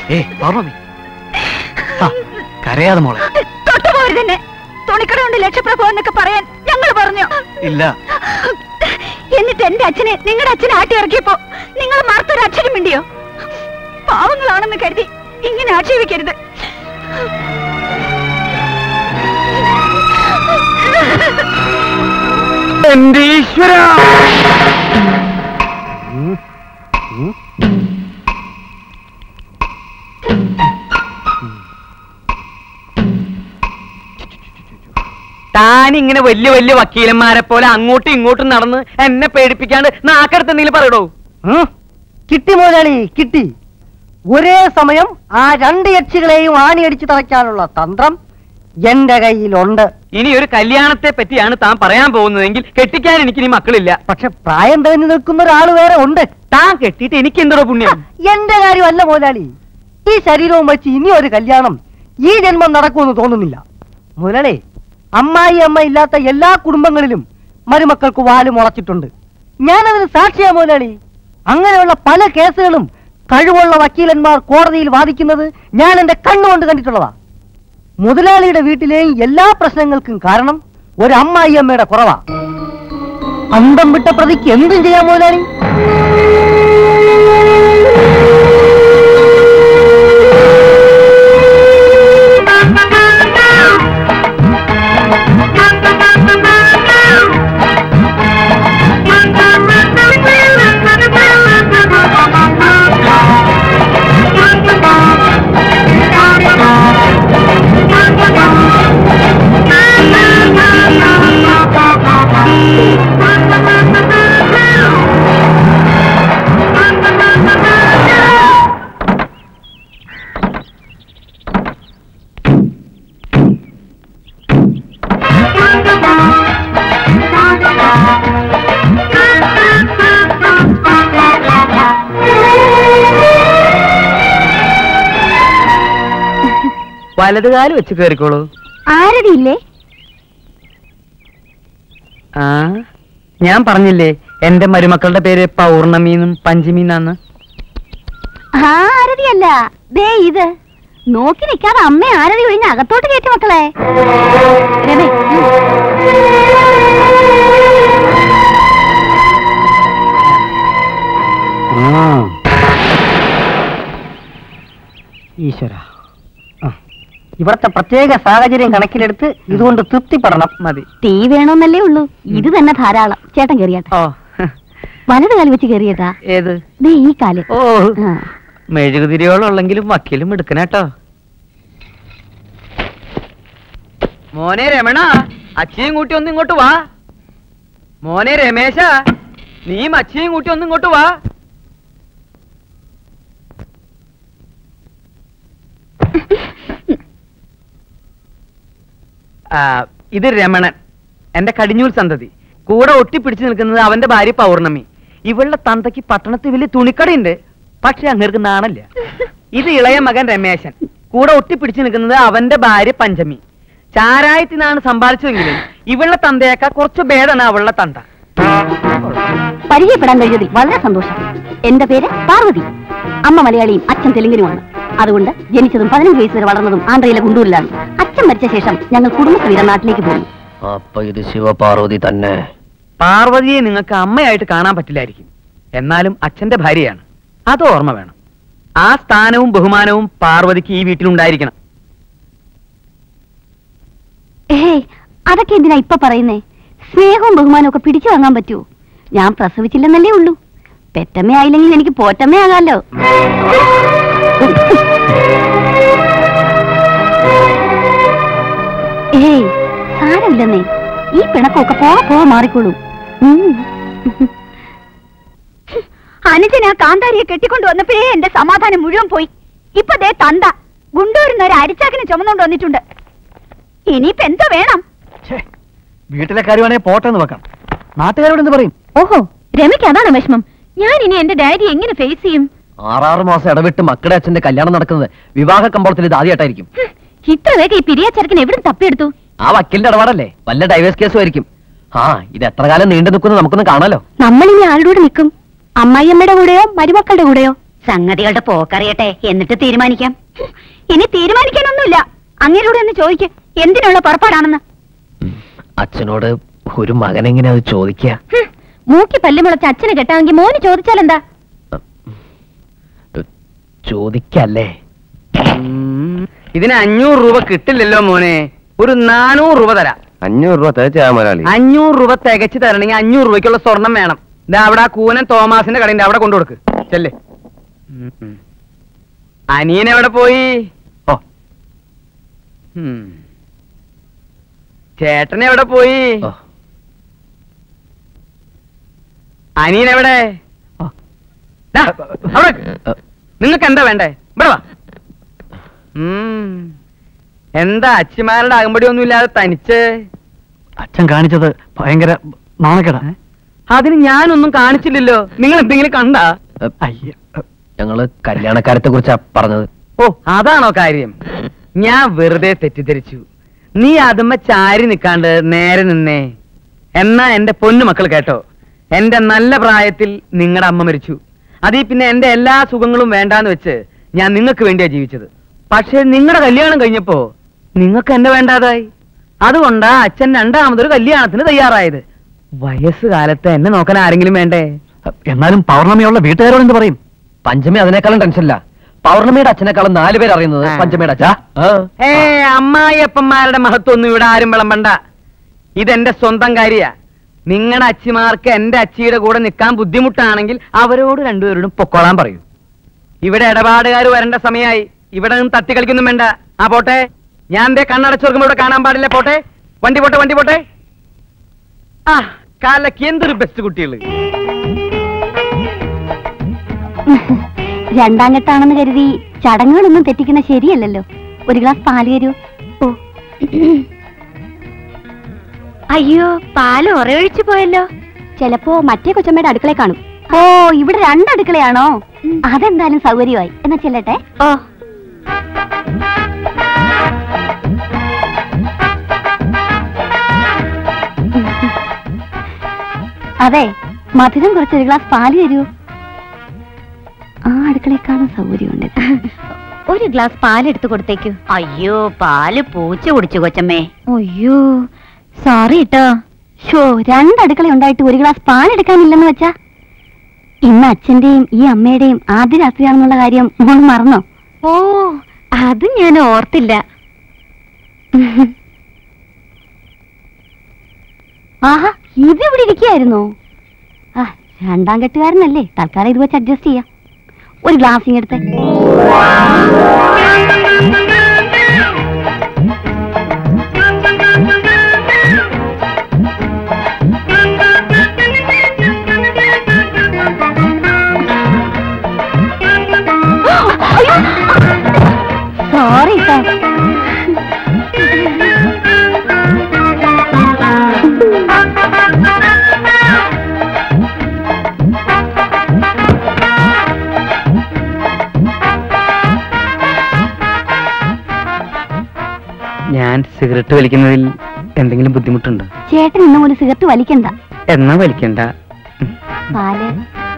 ഏ പൗർണമി ആ, കരയാതെ മോളെ തൊട്ടുപോകരുത് തന്നെ തുണിക്കട കൊണ്ട് ലക്ഷപ്രഭു എന്നൊക്കെ പറയാൻ ഞങ്ങൾ പറഞ്ഞു ഇല്ല എന്നിട്ട് എന്റെ അച്ഛനെ നിങ്ങളുടെ അച്ഛനെ ആട്ടി ഇറക്കിയപ്പോ നിങ്ങൾ മറുത്തൊരു അക്ഷരം മിണ്ടിയോ പാവങ്ങളാണെന്ന് കരുതി ഇങ്ങനെ ആക്ഷേപിക്കരുത് എന്റെ ഈശ്വര താൻ ഇങ്ങനെ വലിയ വലിയ വക്കീലന്മാരെ പോലെ അങ്ങോട്ടും ഇങ്ങോട്ടും നടന്ന് എന്നെ പേടിപ്പിക്കാണ്ട് നാക്കടുത്ത് എന്തെങ്കിലും പറയടോ ഉം. കിട്ടി മുതലാളി കിട്ടി ഒരേ സമയം ആ രണ്ട് യക്ഷികളെയും ആണിയടിച്ച് തറയ്ക്കാനുള്ള തന്ത്രം എന്റെ കയ്യിലുണ്ട് ഇനി ഒരു കല്യാണത്തെ പറ്റിയാണ് താൻ പറയാൻ പോകുന്നതെങ്കിൽ കെട്ടിക്കാൻ എനിക്ക് ഇനി മക്കളില്ല പക്ഷെ പ്രായം തെളിഞ്ഞു നിൽക്കുന്ന ഒരാൾ വേറെ ഉണ്ട് താൻ കെട്ടിയിട്ട് എനിക്ക് എന്തോ പുണ്യം എന്റെ കാര്യമല്ല മുതലാളി ഈ ശരീരവും വെച്ച് ഇനി ഒരു കല്യാണം ഈ ജന്മം നടക്കുമെന്ന് തോന്നുന്നില്ല മുതലാളി അമ്മായി അമ്മ ഇല്ലാത്ത എല്ലാ കുടുംബങ്ങളിലും മരുമക്കൾക്ക് വാല് മുളച്ചിട്ടുണ്ട് ഞാനതിന് സാക്ഷിയാ മുതലാളി അങ്ങനെയുള്ള പല കേസുകളും കഴിവുള്ള വക്കീലന്മാർ കോടതിയിൽ വാദിക്കുന്നത് ഞാൻ എന്റെ കണ്ണുകൊണ്ട് കണ്ടിട്ടുള്ളതാ മുതലാളിയുടെ വീട്ടിലെയും എല്ലാ പ്രശ്നങ്ങൾക്കും കാരണം ഒരു അമ്മായി അമ്മയുടെ കുറവാ അന്തം വിട്ട പ്രതിക്ക് എന്തും ചെയ്യാം മുതലാളി വലതുകാല് വെച്ച് കയറിക്കോളൂ ആരതിയില്ലേ ആ ഞാൻ പറഞ്ഞില്ലേ എന്റെ മരുമക്കളുടെ പേര് പൗർണമിന്നും പഞ്ചമിന്നാന്ന് ആരതിയല്ല ദേ ഇത് നോക്കി നിൽക്കാതെ അമ്മ ആരതി ഒഴിഞ്ഞ് അകത്തോട്ട് കയറ്റി മക്കളെ രമേ ഈശ്വര ആ. ഇവിടത്തെ പ്രത്യേക സാഹചര്യം കണക്കിലെടുത്ത് ഇതുകൊണ്ട് തൃപ്തിപ്പെടണം മതി തീ വേണമെന്നല്ലേ ഉള്ളൂ ഇത് തന്നെ ധാരാളം ചേട്ടൻ കയറിയാട്ടെ ഓ വലത് കാല് വെച്ച് കയറിയേട്ടാ ഏത് ദേ ഈ കാല് ഓ ആ. മെഴുകുതിരിയോളം ഉള്ളെങ്കിലും വക്കീലും എടുക്കണേട്ടോ മോനെ രമണ അച്ചിയും കൂട്ടി ഒന്ന് ഇങ്ങോട്ട് വാ മോനെ രമേശ നീയും അച്ചിയും കൂട്ടി ഒന്ന് ഇങ്ങോട്ട് വാ ആ, ഇത് രമണൻ എന്റെ കടിഞ്ഞൂൽ സന്തതി കൂടെ ഒട്ടിപ്പിടിച്ചു നിൽക്കുന്നത് അവന്റെ ഭാര്യ പൗർണമി ഇവളുടെ തന്തയ്ക്ക് പട്ടണത്തിൽ വലിയ തുണിക്കടയുണ്ട് പക്ഷെ അങ്ങേർക്ക് നാണല്ല ഇത് ഇളയ മകൻ രമേശൻ കൂടെ ഒട്ടിപ്പിടിച്ചു നിൽക്കുന്നത് അവന്റെ ഭാര്യ പഞ്ചമി ചാരായത്തിനാണ് സമ്പാദിച്ചതെങ്കിലും ഇവളുടെ തന്തയേക്കാൾ കുറച്ച് ഭേദമാണ് അവളുടെ തന്ത പരിചയപ്പെടാൻ കഴിഞ്ഞതിൽ വളരെ സന്തോഷം എന്റെ പേര് പാർവതി അമ്മ മലയാളിയും അച്ഛൻ തെലുങ്കിനുമാണ് അതുകൊണ്ട് ജനിച്ചതും പതിനഞ്ച് വയസ്സ് വരെ വളർന്നതും ആന്ധ്രയിലെ ഗുണ്ടൂരിലാണ് അച്ഛൻ മരിച്ച ശേഷം ഞങ്ങൾ കുടുംബസമേതം നാട്ടിലേക്ക് പോകുന്നു അപ്പൊ ഇത് ശിവപാർവതി തന്നെ പാർവതിയെ നിങ്ങൾക്ക് അമ്മയായിട്ട് കാണാൻ പറ്റില്ലായിരിക്കും എന്നാലും അച്ഛന്റെ ഭാര്യയാണ് അത് ഓർമ്മ വേണം ആ സ്ഥാനവും ബഹുമാനവും പാർവതിക്ക് ഈ വീട്ടിലുണ്ടായിരിക്കണം ഏയ് അതൊക്കെ എന്തിനാ ഇപ്പൊ പറയുന്നേ സ്നേഹവും ബഹുമാനവും ഒക്കെ പിടിച്ചു വാങ്ങാൻ പറ്റുമോ ഞാൻ പ്രസവിച്ചില്ലെന്നല്ലേ ഉള്ളൂ പെറ്റമ്മ ആയില്ലെങ്കിൽ എനിക്ക് പോറ്റമ്മയാകാലോ ഏയ് സാരമില്ലെന്നേ ഈ പിണക്കമൊക്കെ പോവാ പോവാ മാറിക്കോളും ഉം. അനുജൻ ആ കാന്താരിയെ കെട്ടിക്കൊണ്ട് വന്നപ്പോഴേ എന്റെ സമാധാനം മുഴുവൻ പോയി ഇപ്പൊ ദേ തന്ത ഗുണ്ടൂരിന്ന് ഒരു അരിച്ചാക്കിനെ ചുമന്നുകൊണ്ട് വന്നിട്ടുണ്ട് ഇനിയിപ്പോ എന്തോ വേണം വീട്ടിലെ കാര്യമാണെങ്കിൽ പോട്ടെ എന്ന് വെക്കാം നാട്ടുകാരോട് എന്ത് പറയും ഓഹോ രമയ്ക്ക് അതാണ് വിഷമം ഞാൻ ഇനി എന്റെ ഡാഡി എങ്ങനെ ഫേസ് ചെയ്യും ആറാറ് മാസം ഇടവിട്ട് മക്കളുടെ അച്ഛന്റെ കല്യാണം നടക്കുന്നത് വിവാഹ കമ്പോളത്തിൽ ഇത് ആദ്യമായിട്ടായിരിക്കും ഹ്, ഇത്ര വേഗം ഈ പിരിയ ചെറുക്കൻ എവിടെ തപ്പിയെടുത്തു ആ വക്കീലിന്റെ ഇടപാടല്ലേ വല്ല ഡൈവേഴ്സ് കേസും ആയിരിക്കും ആ ഇത് എത്ര കാലം നീണ്ടു നിൽക്കുന്നു നമുക്കൊന്ന് കാണാലോ നമ്മൾ ഇനി ആരുടെ കൂടെ നിൽക്കും അമ്മായിയമ്മയുടെ കൂടെയോ മരുമക്കളുടെ കൂടെയോ സംഗതികളുടെ പോക്കറിയട്ടെ എന്നിട്ട് തീരുമാനിക്കാം ഇനി തീരുമാനിക്കാനൊന്നുമില്ല അങ്ങേരോട് ഒന്ന് ചോദിക്ക് എന്തിനുള്ള പുറപ്പാടാണെന്ന് അച്ഛനോട് ഒരു മകൻ എങ്ങനെ അത് ചോദിക്കുക ഹും, മൂക്കി പല്ല് മുളച്ച് അച്ഛന് കെട്ടാമെങ്കിൽ മോന് ചോദിച്ചാലെന്താ ചോദിക്കല്ലേ ഉം. ഇതിന് അഞ്ഞൂറ് രൂപ കിട്ടില്ലല്ലോ മോനെ ഒരു നാനൂറ് രൂപ തരാം അഞ്ഞൂറ് രൂപ തേച്ചാ മുതലാളി അഞ്ഞൂറ് രൂപ തികച്ച് തരണമെങ്കിൽ അഞ്ഞൂറ് രൂപയ്ക്കുള്ള സ്വർണം വേണം ഇതാ അവിടെ ആ കൂനൻ തോമാസിന്റെ കടയുണ്ട് അവിടെ കൊണ്ടു കൊടുക്ക് ചെല്ലേ അനിയൻ എവിടെ പോയി ഓ ഉം. ചേട്ടൻ എവിടെ പോയി ഓ, അനിയൻ എവിടെ ആ. ദാ, അവിടെ ഏ, നിങ്ങൾക്ക് എന്താ വേണ്ടേ ഇവിടെ വാ ഉം. എന്താ അച്ചിമാരുടെ അകമ്പടി ഒന്നും ഇല്ലാതെ തനിച്ച് അച്ഛൻ കാണിച്ചത് ഭയങ്കര നാണക്കേടാ അതിന് ഞാനൊന്നും കാണിച്ചില്ലല്ലോ നിങ്ങൾ എന്തെങ്കിലും കണ്ടാ ഏ, അയ്യ ഞങ്ങള് കല്യാണക്കാരത്തെ കുറിച്ചാ പറഞ്ഞത് ഓ അതാണോ കാര്യം ഞാൻ വെറുതെ തെറ്റിദ്ധരിച്ചു നീ അതുമ്മ ചാരി നിക്കാണ്ട് നേരെ നിന്നേ എന്നാ എന്റെ പൊന്നു മക്കൾ കേട്ടോ എന്റെ നല്ല പ്രായത്തിൽ നിങ്ങളുടെ അമ്മ മരിച്ചു അതീ പിന്നെ എന്റെ എല്ലാ സുഖങ്ങളും വേണ്ടാന്ന് വെച്ച് ഞാൻ നിങ്ങൾക്ക് വേണ്ടിയാ ജീവിച്ചത് പക്ഷെ നിങ്ങളുടെ കല്യാണം കഴിഞ്ഞപ്പോ നിങ്ങൾക്ക് എന്നെ വേണ്ടാതായി അതുകൊണ്ടാ അച്ഛൻ രണ്ടാമതൊരു കല്യാണത്തിന് തയ്യാറായത് വയസ്സുകാലത്ത് എന്നെ നോക്കാൻ ആരെങ്കിലും വേണ്ടേ എന്നാലും പൗർണമിയുള്ള വീട്ടുകാരോട് എന്ത് പറയും പഞ്ചമി അതിനേക്കാളും ടെൻഷനില്ല പൗർണമിയുടെ അച്ഛനേക്കാളും നാല് പേര് അറിയുന്നത് ആ. പഞ്ചമിയുടെ അച്ഛാ ആ. ഏ അമ്മായിയപ്പന്മാരുടെ മഹത്വം ഒന്നും ഇവിടെ ആരും വിളമ്പണ്ട ഇതെന്റെ സ്വന്തം കാര്യ നിങ്ങളുടെ അച്ചിമാർക്ക് എന്റെ അച്ചിയുടെ കൂടെ നിൽക്കാൻ ബുദ്ധിമുട്ടാണെങ്കിൽ അവരോട് രണ്ടുപേരോടും പൊക്കോളാൻ പറയൂ ഇവിടെ ഇടപാടുകാർ വരേണ്ട സമയമായി ഇവിടെ നിന്ന് തട്ടി കളിക്കൊന്നും വേണ്ട ആ പോട്ടെ ഞാൻ എന്റെ കണ്ണടച്ചോർക്കും ഇവിടെ കാണാൻ പാടില്ല പോട്ടെ വണ്ടി പോട്ടെ വണ്ടി പോട്ടെ ആ കാലക്ക് എന്തൊരു ബെസ്റ്റ് കുട്ടികള് രണ്ടാം കെട്ടാണെന്ന് കരുതി ചടങ്ങുകളൊന്നും തെറ്റിക്കുന്ന ശരിയല്ലല്ലോ ഒരു ഗ്ലാസ് പാല് തരൂ ഓ അയ്യോ പാല് ഉറയൊഴിച്ചു പോയല്ലോ ചിലപ്പോ മറ്റേ കൊച്ചമ്മയുടെ അടുക്കള കാണും ഓ ഇവിടെ രണ്ട് അടുക്കളയാണോ അതെന്തായാലും സൗകര്യമായി എന്നാ ചെല്ലട്ടെ ഓ അതെ മധുരം കുറച്ചൊരു ഗ്ലാസ് പാല് തരൂ ആ അടുക്കളയെക്കാളും സൗകര്യമുണ്ട് ഒരു ഗ്ലാസ് പാലെടുത്ത് കൊടുത്തേക്കു അയ്യോ പാല് പൂച്ച കുടിച്ചു കൊച്ചമ്മേ അയ്യോ സോറി കേട്ടോ ഷോ രണ്ടടുക്കള ഉണ്ടായിട്ട് ഒരു ഗ്ലാസ് പാലെടുക്കാനില്ലെന്ന് വെച്ചാ ഇന്ന് അച്ഛന്റെയും ഈ അമ്മയുടെയും ആദ്യ രാത്രിയാണെന്നുള്ള കാര്യം മോൾ മറന്നോ ഓ അത് ഞാൻ ഓർത്തില്ല ആഹാ ഇത് ഇവിടെ ഇരിക്കുകയായിരുന്നോ ആ രണ്ടാം കെട്ടുകാരനല്ലേ തൽക്കാലം ഇത് വെച്ച് അഡ്ജസ്റ്റ് ചെയ്യാം ഒരു ഗ്ലാസ് ഇങ്ങെടുത്തെ സോറി ഞാൻ സിഗരറ്റ് വലിക്കുന്നതിൽ എന്തെങ്കിലും ബുദ്ധിമുട്ടുണ്ടോ ചേട്ടൻ ഇന്നും ഒരു സിഗരറ്റ് വലിക്കണ്ട എന്നാ വലിക്കണ്ട പാല്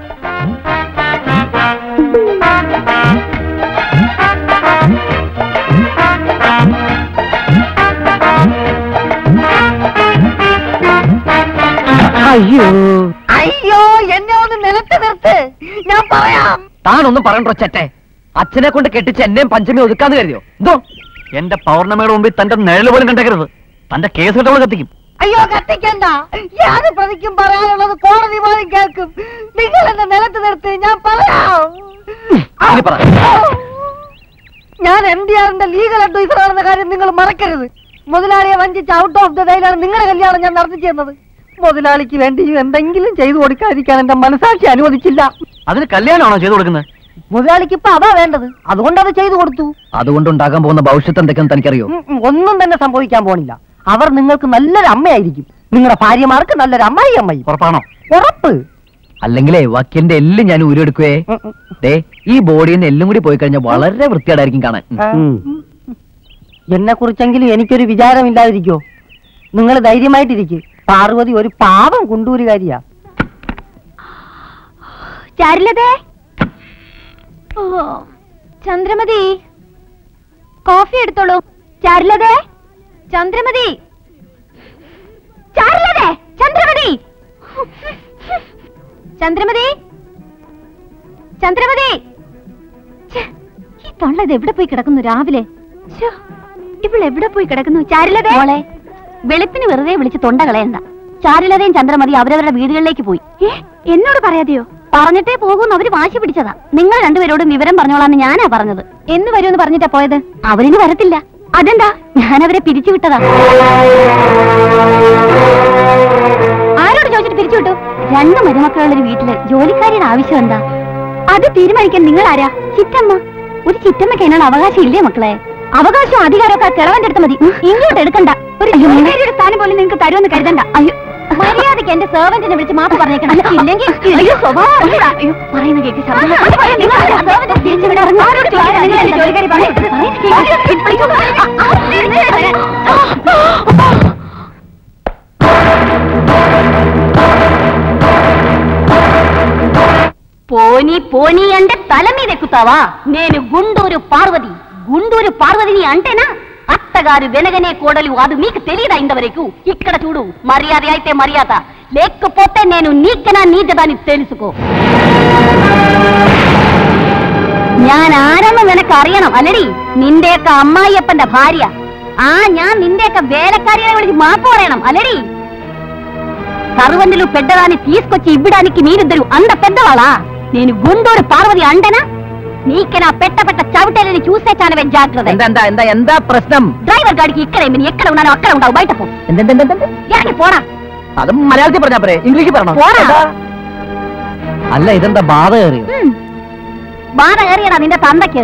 അയ്യോ അയ്യോ എന്നെ ഒന്ന് നിലത്ത് നിർത്ത് ഞാൻ പറയാം താനൊന്നും പറയണ്ടോ ചേട്ടെ അച്ഛനെ കൊണ്ട് കെട്ടിച്ച് എന്നെയും പഞ്ചമി ഒതുക്കാന്ന് കരുതിയോ എന്തോ എന്റെ പൗർണമിയുടെ മുമ്പിൽ തന്റെ നിഴല് പോലും കണ്ടേക്കരുത് തന്റെ കേസ് കെട്ടവൾ കത്തിക്കും അയ്യോ കത്തിക്കണ്ട യാത് പ്രതിക്കും പറയാനുള്ളത് കോടതി പോലും കേൾക്കും നിങ്ങൾ എന്നെ നിലത്ത് നിർത്തി ഞാൻ പറയാം ഇനി പറ. ഞാൻ എം ഡി ആറിന്റെ ലീഗൽ അഡ്വൈസർ ആണെന്ന കാര്യം നിങ്ങൾ മറക്കരുത് മുതലാളിയെ വഞ്ചിച്ച് ഔട്ട് ഓഫ് ദ ഡേയിലാണ് നിങ്ങളുടെ കല്യാണം ഞാൻ നടത്തി ചെയ്യുന്നത് മുതലാളിക്ക് വേണ്ടി എന്തെങ്കിലും ചെയ്തു കൊടുക്കാതിരിക്കാൻ എന്റെ മനസാക്ഷി അനുവദിച്ചില്ല അതിന് കല്യാണമാണോ ചെയ്തു കൊടുക്കുന്നത് മുതലാളിക്ക് ഇപ്പൊ അതാ വേണ്ടത് അതുകൊണ്ട് അത് ചെയ്തു കൊടുത്തു അതുകൊണ്ടുണ്ടാകാൻ പോകുന്ന ഭവിഷ്യത്ത് എന്തൊക്കെയെന്ന് തനിക്കറിയോ ഉം, ഉം, ഒന്നും തന്നെ സംഭവിക്കാൻ പോണില്ല അവർ നിങ്ങൾക്ക് നല്ലൊരു അമ്മയായിരിക്കും നിങ്ങളുടെ ഭാര്യമാർക്ക് നല്ലൊരു അമ്മായി അമ്മായി ഉറപ്പാണോ ഉറപ്പ് അല്ലെങ്കിലേ വക്കീലിന്റെ എല്ലും ഞാൻ ഊരെടുക്കുവേ ഉം, ഉം. ദേ ഈ ബോഡിയിൽ നിന്ന് എല്ലും കൂടി പോയി കഴിഞ്ഞാൽ വളരെ വൃത്തിയായിട്ടായിരിക്കും കാണാൻ ഉം. എന്നെ കുറിച്ചെങ്കിലും എനിക്കൊരു വിചാരമില്ലാതിരിക്കോ നിങ്ങൾ ധൈര്യമായിട്ടിരിക്കും പാർവതി ഒരു പാവം കുണ്ടൂരുകാരിയാ ചാരില്ലതേ ചന്ദ്രമതി കോഫി എടുത്തോളൂ ചാരുലതേ ചന്ദ്രമതി ചാരുലതേ ചന്ദ്രമതി ചന്ദ്രമതി ചന്ദ്രമതി ഛെ, ഈ തള്ള ഇത് എവിടെ പോയി കിടക്കുന്നു രാവിലെ ശ്ശോ, ഇവൾ എവിടെ പോയി കിടക്കുന്നു ചാരുലതേ മോളെ വെളുപ്പിന് വെറുതെ വിളിച്ച് തൊണ്ട കളയണ്ട ചാരുലതയും ചന്ദ്രമതി അവരവരുടെ വീടുകളിലേക്ക് പോയി ഏ എന്നോട് പറയാതെയോ പറഞ്ഞിട്ടേ പോകൂന്ന് അവര് വാശി പിടിച്ചതാ നിങ്ങൾ രണ്ടുപേരോടും വിവരം പറഞ്ഞോളാന്ന് ഞാനാ പറഞ്ഞത് എന്ന് വരുമെന്ന് പറഞ്ഞിട്ടാ പോയത് അവരിന് വരത്തില്ല അതെന്താ ഞാൻ അവരെ പിരിച്ചുവിട്ടതാ ആരോട് ചോദിച്ചിട്ട് പിരിച്ചുവിട്ടു രണ്ട് മരുമക്കളുള്ള ഒരു വീട്ടില് ജോലിക്കാരിയുടെ ആവശ്യം എന്താ അത് തീരുമാനിക്കാൻ നിങ്ങൾ ആരാ ചിറ്റമ്മ ഒരു ചിറ്റമ്മയ്ക്ക് അതിനുള്ള അവകാശം ഇല്ലേ മക്കളെ അവകാശം അധികാരമൊക്കെ കിളവന്റെ അടുത്ത് മതി ഇങ്ങോട്ട് എടുക്കണ്ട ഒരു ജോലിക്കാരിയുടെ സ്ഥാനം പോലും നിങ്ങൾക്ക് തരുമെന്ന് കരുതണ്ട അയ്യോ മര്യാദയ്ക്ക് എന്റെ സെർവന്റിനെ വിളിച്ച് മാപ്പ് പറഞ്ഞേക്കണം ഇല്ലെങ്കിൽ അയ്യോ സ്വഭാവം ഉള്ളതാ. അയ്യോ പറയുന്ന കേക്ക് ശബ്ദം വെച്ച് നിങ്ങൾ ആ servant-നെ തിരിച്ച് വിടാൻ ആരോട് ചോദിക്കാൻ നിങ്ങൾ എന്റെ ജോലിക്കാരി പറയുന്നത്? പറയുന്നത് കേൾക്ക്. ആ, ആ, തിരിച്ച് വരാൻ. పోనీ పోనీ అంటే తల మీద ఎక్కుతావా నేను గుండూరు పార్వతి గుండూరు పార్వతిని అంటేనా అత్తగారు వెనగనే కోడలు అది మీకు తెలియదా ఇంతవరకు ఇక్కడ చూడు మర్యాద అయితే మర్యాద లేకపోతే నేను నీకనా నీచదాన్ని తెలుసుకో ഞാൻ ആരെന്ന് നിനക്ക് അറിയണം അല്ലടി നിന്റെയൊക്കെ അമ്മായിയപ്പന്റെ ഭാര്യ ആ ഞാൻ നിന്റെയൊക്കെ വേലക്കാരിയെ വിളിച്ച് മാപ്പ് പറയണം అల్లడి సర్వందులు పెద్దదాన్ని తీసుకొచ్చి ఇవ్వడానికి మీరిద్దరు అంత పెద్దవాళ్ళా నేను గుండూరు పార్వతి అంటనా నీకు నా పెట్ట పెట్ట చవిటేలని చూసే చాలవే జాగ్రత్త എന്താ എന്താ എന്താ എന്താ പ്രശ്നം డ్రైవర్ గాడికి ఇక్కడే మీరు ఎక్కడ ఉన్నానో అక్కడ ఉండవు బయట పో എന്തെന്തെന്തെന്ത് ఇక్కడికి పోరా അത് മലയാളത്തിൽ പറഞ്ഞാ പോരെ ഇംഗ്ലീഷിൽ പറഞ്ഞോ പോരാ. എന്താ? അല്ല ഇതെന്താ ബാധ കയറിയോ ഉം. ബാധ കയറിയടാ നിന്റെ തന്തയ്ക്ക്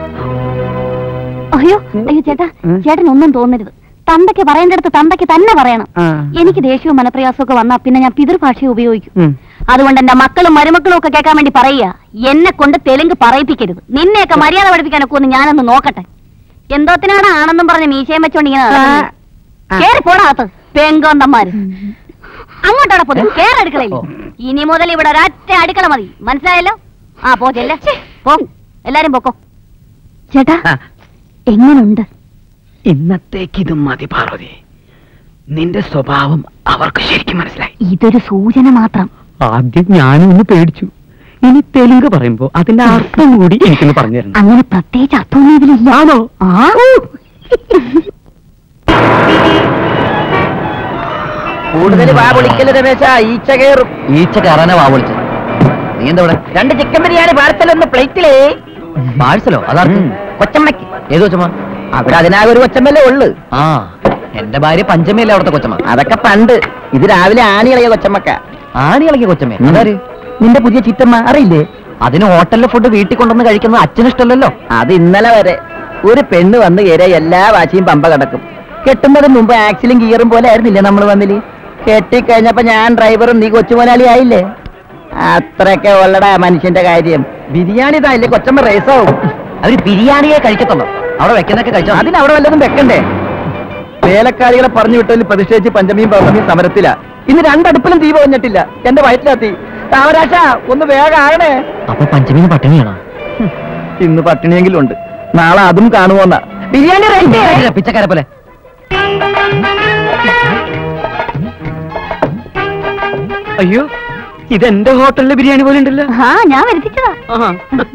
അയ്യോ അയ്യോ ചേട്ടാ ഉം. ചേട്ടൻ ഒന്നും തോന്നരുത് തന്തയ്ക്ക് പറയേണ്ടടുത്ത് തന്തയ്ക്ക് തന്നെ പറയണം എനിക്ക് ദേഷ്യവും മനപ്രയാസവും ഒക്കെ വന്നാ പിന്നെ ഞാൻ പിതൃഭാഷയെ ഉപയോഗിക്കും അതുകൊണ്ട് എന്റെ മക്കളും മരുമക്കളും ഒക്കെ കേൾക്കാൻ വേണ്ടി പറയുക എന്നെ കൊണ്ട് തെലുങ്ക് പറയിപ്പിക്കരുത് നിന്നെയൊക്കെ മര്യാദ പഠിപ്പിക്കാനൊക്കെ ഒന്ന് ഞാനൊന്ന് നോക്കട്ടെ എന്തോത്തിനാണ് ആണെന്നും പറഞ്ഞ് മീശയും വെച്ചോണ്ട് ഇങ്ങനെ നടക്കുന്നത്? കേറി പോടാത്ത് പെങ്കോന്തന്മാര് അങ്ങോട്ടാണ് പൊതു കേറി അടുക്കളയിൽ ഓ. ഇനി മുതൽ ഇവിടെ ഒരൊറ്റ അടുക്കള മതി മനസ്സിലായല്ലോ ആ പോ ചെല്ല പോ എല്ലാരും പൊക്കോ ചേട്ടാ എങ്ങനുണ്ട് ഇന്നത്തേക്ക് ഇത് മതി പാർവതി നിന്റെ സ്വഭാവം അവർക്ക് ശരിക്കും മനസ്സിലായി ഇതൊരു സൂചന മാത്രം ആദ്യം ഞാനും ഒന്ന് പേടിച്ചു ഇനി തെലുങ്ക് പറയുമ്പോ അതിന്റെ അർത്ഥം കൂടി എനിക്കൊന്ന് പറഞ്ഞു തരണം അങ്ങനെ പ്രത്യേകിച്ച് അർത്ഥമൊന്നും ഇതിലില്ല ആണോ ആ കൂടുതൽ വാ വിളിക്കല് രമേശ ഈച്ച കയറും ഈച്ച കയറാനാ വാ വിളിച്ചത് നീ എന്താ ഇവിടെ രണ്ട് ചിക്കൻ ബിരിയാണി പാഴ്സലൊന്ന് പ്ലേറ്റിലേ പാഴ്സലോ അതാർക്ക് കൊച്ചമ്മയ്ക്ക് ഏത് കൊച്ചമ്മ അവിടെ അതിനാകെ ഒരു കൊച്ചമ്മല്ലേ ഉള്ളു ആ എന്റെ ഭാര്യ പഞ്ചമിയല്ലേ അവിടുത്തെ കൊച്ചമ്മ അതൊക്കെ പണ്ട് ഇത് രാവിലെ ആണി ഇളകിയ കൊച്ചമ്മക്ക ആണി ഇളകിയ കൊച്ചമ്മ അതാര് നിന്റെ പുതിയ ചിറ്റമ്മ അറിയില്ലേ അതിന് ഹോട്ടലിലെ ഫുഡ് വീട്ടിൽ കൊണ്ടുവന്ന് കഴിക്കുന്നത് അച്ഛന് ഇഷ്ടമല്ലല്ലോ അത് ഇന്നലെ വരെ ഒരു പെണ്ണ് വന്ന് കയറിയ എല്ലാ വാശിയും പമ്പ കിടക്കും കെട്ടുന്നതിന് മുമ്പ് ആക്സിലും ഗിയറും പോലെ ആയിരുന്നില്ലേ നമ്മൾ വന്നില് കെട്ടിക്കഴിഞ്ഞപ്പോ ഞാൻ ഡ്രൈവറും നീ കൊച്ചുമുതലാളി ആയില്ലേ അത്രയൊക്കെ ഉള്ളടാ മനുഷ്യന്റെ കാര്യം ബിരിയാണി തായില്ലേ കൊച്ചമ്മ റേസാവും അവര് ബിരിയാണിയെ കഴിക്കത്തുള്ളൂ അവിടെ വെക്കുന്നൊക്കെ കഴിച്ചോ അതിന് അവിടെ വല്ലതും വെക്കണ്ടേ വേലക്കാരികളെ പറഞ്ഞു വിട്ടതിൽ പ്രതിഷേധിച്ച് പഞ്ചമിയും പൗർണമിയും സമരത്തില ഇന്ന് രണ്ടടുപ്പിലും തീ പോഞ്ഞിട്ടില്ല എന്റെ വയറ്റിലാ തീ താമരാശ ഒന്ന് വേഗം ആകണേ അപ്പൊ പഞ്ചമിന് പട്ടിണിയാണോ ഇന്ന് പട്ടിണിയെങ്കിലും ഉണ്ട് നാളെ അതും കാണുമോന്ന ബിരിയാണി റെഡി പിച്ചക്കാരെ പോലെ അയ്യോ ഇതെന്റെ ഹോട്ടലിലെ ബിരിയാണി പോലെ ഉണ്ടല്ലോ ആ ഞാൻ വരുത്തിച്ചതാ ആഹാ.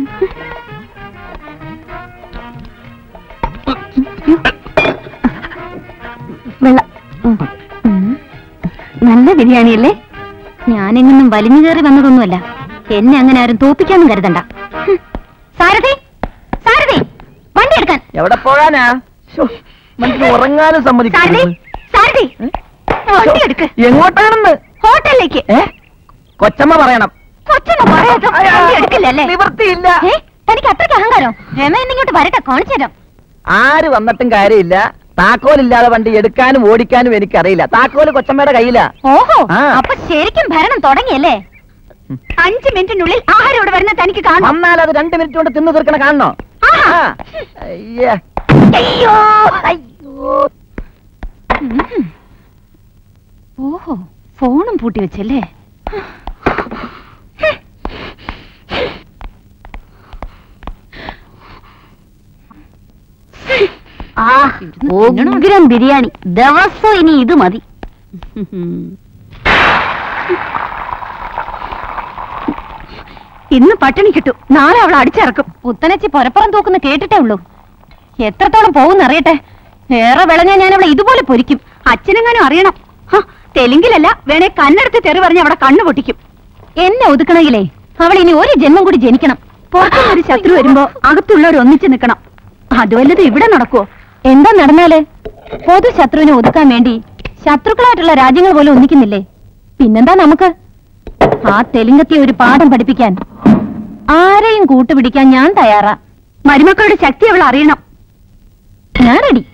വെള്ളം ഉം. ഉം. നല്ല ബിരിയാണിയല്ലേ ഞാനെങ്ങൊന്നും വലിഞ്ഞു കയറി വന്നതൊന്നുമല്ല എന്നെ അങ്ങനെ ആരും തോപ്പിക്കാന്നും കരുതണ്ട ഹും. സാരഥി സാരഥി വണ്ടി എടുക്കാൻ എവിടെ പോകാനാ ശ്ശോ, മനുഷ്യന് ഉറങ്ങാനും സാരഥി സമ്മതിക്കുന്നു സാരഥി വണ്ടി എടുക്ക് എങ്ങോട്ടാണെന്ന് ഹോട്ടലിലേക്ക് ഏ കൊച്ചമ്മ പറയണം കൊച്ചൊന്നും പറയാതെ വണ്ടി എടുക്കില്ലല്ലേ നിവൃത്തിയില്ല ഏ തനിക്ക് അത്രയ്ക്ക് അഹങ്കാരം രമ എന്നിങ്ങോട്ട് വരട്ടെ കാണിച്ചു തരാം ആര് വന്നിട്ടും കാര്യമില്ല താക്കോലില്ലാതെ വണ്ടി എടുക്കാനും ഓടിക്കാനും എനിക്കറിയില്ല താക്കോല് കൊച്ചമ്മയുടെ കയ്യിലാ ഓഹോ ആ. അപ്പൊ ശരിക്കും ഭരണം തുടങ്ങിയല്ലേ അഞ്ചു മിനിറ്റിനുള്ളിൽ ആഹാരം ഇവിടെ വരുന്ന തനിക്ക് കാണാം വന്നാൽ അത് രണ്ട് മിനിറ്റ് കൊണ്ട് തിന്നു തീർക്കണ കാണണോ ആഹാ. ആ. അയ്യേ. അയ്യോ അയ്യോ ഉം. ഓഹോ ഫോണും പൂട്ടി വെച്ചല്ലേ ആ ഉഗ്രം ബിരിയാണി ദിവസം ഇനി ഇത് മതി ഇന്ന് പട്ടിണി കിട്ടും നാളെ അവൾ അടിച്ചിറക്കും പുത്തനച്ചി പൊരപ്പുറം തൂക്കുന്ന കേട്ടിട്ടേ ഉള്ളൂ എത്രത്തോളം പോകുന്നറിയട്ടെ ഏറെ വിളഞ്ഞാ ഞാൻ അവളെ ഇതുപോലെ പൊരിക്കും അച്ഛനെങ്ങാനും അറിയണം ഹ, തെലുങ്കിലല്ല വേണേ കണ്ണെടുത്ത് തെറി പറഞ്ഞ് അവിടെ കണ്ണു പൊട്ടിക്കും എന്നെ ഒതുക്കണമെങ്കിലേ അവൾ ഇനി ഒരു ജന്മം കൂടി ജനിക്കണം പുറത്തുനിന്നൊരു ശത്രു വരുമ്പോ അകത്തുള്ളവർ ഒന്നിച്ചു നിൽക്കണം അത് വല്ലതും ഇവിടെ നടക്കുവോ എന്താ നടന്നാല് പൊതു ശത്രുവിനെ ഒതുക്കാൻ വേണ്ടി ശത്രുക്കളായിട്ടുള്ള രാജ്യങ്ങൾ പോലും ഒന്നിക്കുന്നില്ലേ പിന്നെന്താ നമുക്ക് ആ തെലുങ്കത്തെ ഒരു പാഠം പഠിപ്പിക്കാൻ ആരെയും കൂട്ടുപിടിക്കാൻ ഞാൻ തയ്യാറാ മരുമക്കളുടെ ശക്തി അവൾ അറിയണം ഞാൻ റെഡി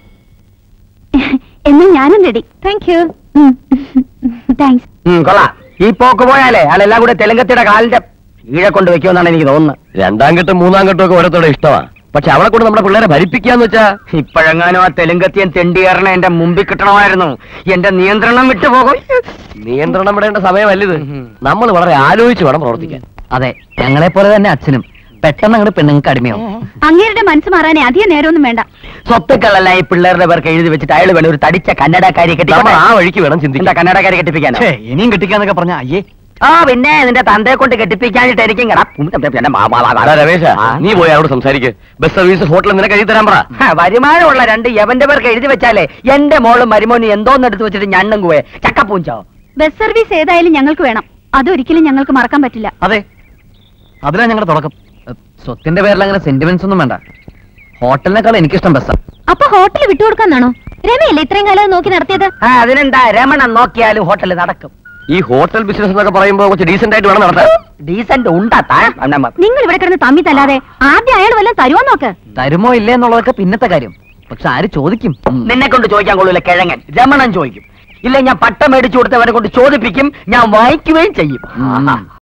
എന്നാ ഞാനും റെഡി താങ്ക് യു താങ്ക്സ് ഉം, കൊള്ളാം ഈ പോക്ക് പോയാലേ അതെല്ലാം കൂടെ തെലുങ്കത്തിയുടെ കാലിന്റെ ഈഴെ കൊണ്ട് വെക്കുമെന്നാണ് എനിക്ക് തോന്നുന്നത് രണ്ടാം ഘട്ടം മൂന്നാം ഘട്ടം ഒക്കെ ഓരോരുത്തരുടെ ഇഷ്ടമാ പക്ഷെ അവളെ കൊണ്ട് നമ്മുടെ പിള്ളേരെ ഭരിപ്പിക്കാന്ന് വെച്ചാ ഇപ്പോഴെങ്ങാനും ആ തെലുങ്കത്തിയൻ തെണ്ടിയേറണ എന്റെ മുമ്പിൽ കിട്ടണമായിരുന്നു എന്റെ നിയന്ത്രണം വിട്ടുപോകും നിയന്ത്രണം വിടേണ്ട സമയമല്ലിത് നമ്മൾ വളരെ ആലോചിച്ച് വേണം പ്രവർത്തിക്കാൻ അതെ ഞങ്ങളെ പോലെ തന്നെ അച്ഛനും പെട്ടെന്ന് അങ്ങോട്ട് പെണ്ണുങ്ങൾക്ക് അടിമയാവും അങ്ങേരുടെ മനസ്സ് മാറാനേ അധികം നേരമൊന്നും വേണ്ട സ്വത്തുക്കളെല്ലാം ഈ പിള്ളേരുടെ പേർക്ക് എഴുതി വെച്ചിട്ട് അയാൾ വേണം ഒരു തടിച്ച കന്നഡക്കാരി നമ്മൾ കെട്ടിക്കാൻ ആ വഴിക്ക് വേണം എന്താ ചിന്തിക്കാൻ കന്നഡക്കാരി കെട്ടിപ്പിക്കാനോ ഛേ, ഇനിയും കിട്ടിക്കാന്നൊക്കെ പറഞ്ഞ അയ്യേ ആ പിന്നെ നിന്റെ തന്തയെ കൊണ്ട് കെട്ടിപ്പിക്കാനിട്ട് എനിക്കും കടാ അതാ രമേശ നീ പോയി അവരോട് സംസാരിക്ക് ബസ് സർവീസ് ഹോട്ടലിൽ നിനക്ക് എഴുതി തരാൻ പറ വരുമാനമുള്ള രണ്ട് യവന്റെ പേർക്ക് എഴുതി വെച്ചാലേ എന്റെ മോളും മരുമോനും എന്തോന്ന് എടുത്ത് വെച്ചിട്ട് ഞണ്ണും പോയെ ചക്കപ്പൂഞ്ചോ ബസ് സർവീസ് ഏതായാലും ഞങ്ങൾക്ക് വേണം അതൊരിക്കലും ഞങ്ങൾക്ക് മറക്കാൻ പറ്റില്ല അതെ അതിലാ ഞങ്ങളുടെ തുടക്കം സ്വത്തിന്റെ പേരിൽ അങ്ങനെ സെന്റിമെന്റ്സ് ഒന്നും വേണ്ട ഹോട്ടലിനേക്കാൾ എനിക്കിഷ്ടം ബസ്സാ അപ്പൊ ഹോട്ടൽ വിട്ടുകൊടുക്കാന്നാണോ രമയല്ലേ ഇത്രയും കാലം അത് നോക്കി നടത്തിയത് ആ അതിനെന്താ രമണൻ നോക്കിയാലും ഹോട്ടലിൽ നടക്കും ഈ ഹോട്ടൽ ബിസിനസ് എന്നൊക്കെ പറയുമ്പോൾ കുറച്ച് ഡീസെന്റ് ആയിട്ട് വേണം നടത്താൻ ഡീസന്റ് ഉണ്ടാത്താ നിങ്ങൾ ഇവിടെ കിടന്ന് തമ്മി തല്ലാതെ ആദ്യം അയാൾ വല്ലതും തരുമോ നോക്ക് തരുമോ ഇല്ലേ എന്നുള്ളതൊക്കെ പിന്നത്തെ കാര്യം പക്ഷെ ആര് ചോദിക്കും നിന്നെ കൊണ്ട് ചോദിക്കാൻ കൊള്ളൂല കിഴങ്ങൻ രമണൻ ചോദിക്കും ഇല്ല ഞാൻ പട്ടം മേടിച്ചു കൊടുത്തവരെ കൊണ്ട് ചോദിപ്പിക്കും ഞാൻ വായിക്കുകയും ചെയ്യും ഉം.